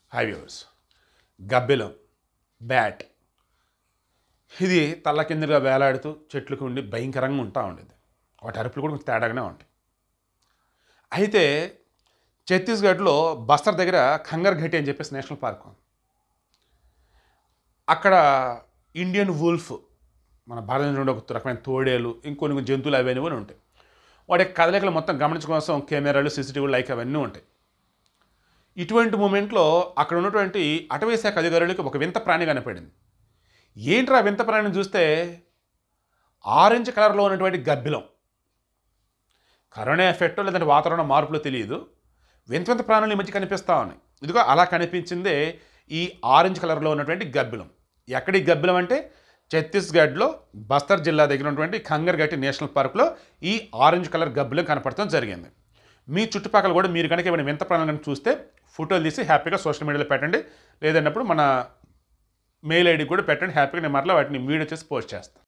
hi viewers గబ్బెలం bat ఇది తల్ల కిందగా వేలాడుతూ చెట్లకు ఉండి భయంకరంగా ఉంటా ఉండేది వాటి అరుపులు కూడా కొంచెం తేడాగానే ఉంటాయి అయితే ఛత్తీస్గఢ్లో బస్తర్ దగ్గర ఖంగర్ ఘటి అని చెప్పేసి నేషనల్ పార్క్ ఉంది అక్కడ ఇండియన్ వుల్ఫ్ మన భారతదేశంలో ఉండే ఒక రకమైన తోడేలు ఇంకొన్ని జంతువులు అవన్నీ కూడా ఉంటాయి వాటి యొక్క కదలికలు మొత్తం గమనించడం కోసం కెమెరాలు సీసీటీవీ లైక్ అవన్నీ ఉంటాయి ఇటువంటి మూమెంట్లో అక్కడ ఉన్నటువంటి అటవీ శాఖ అధికారులకి ఒక వింత ప్రాణి కనపడింది ఏంట్రా వింత ప్రాణిని చూస్తే ఆరెంజ్ కలర్లో ఉన్నటువంటి గబ్బిలం కరోనా ఎఫెక్టో లేదంటే వాతావరణ మార్పులో తెలియదు వింత వింత ప్రాణులు ఈ మధ్య కనిపిస్తూ ఉన్నాయి ఇదిగో అలా కనిపించిందే ఈ ఆరెంజ్ కలర్లో ఉన్నటువంటి గబ్బిలం ఎక్కడి గబ్బిలం అంటే ఛత్తీస్గఢ్లో బస్తర్ జిల్లా దగ్గర ఉన్నటువంటి ఖంగర్ఘట్టి నేషనల్ పార్క్లో ఈ ఆరెంజ్ కలర్ గబ్బిలం కనపడటం జరిగింది మీ చుట్టుపక్కల కూడా మీరు కనుక ఏమైనా వింత ప్రాణాలను కనుక చూస్తే ఫోటోలు తీసి హ్యాపీగా సోషల్ మీడియాలో పెట్టండి లేదన్నప్పుడు మన మెయిల్ ఐడి కూడా పెట్టండి హ్యాపీగా నేను మరలా వాటిని వీడియో చేసి పోస్ట్ చేస్తాను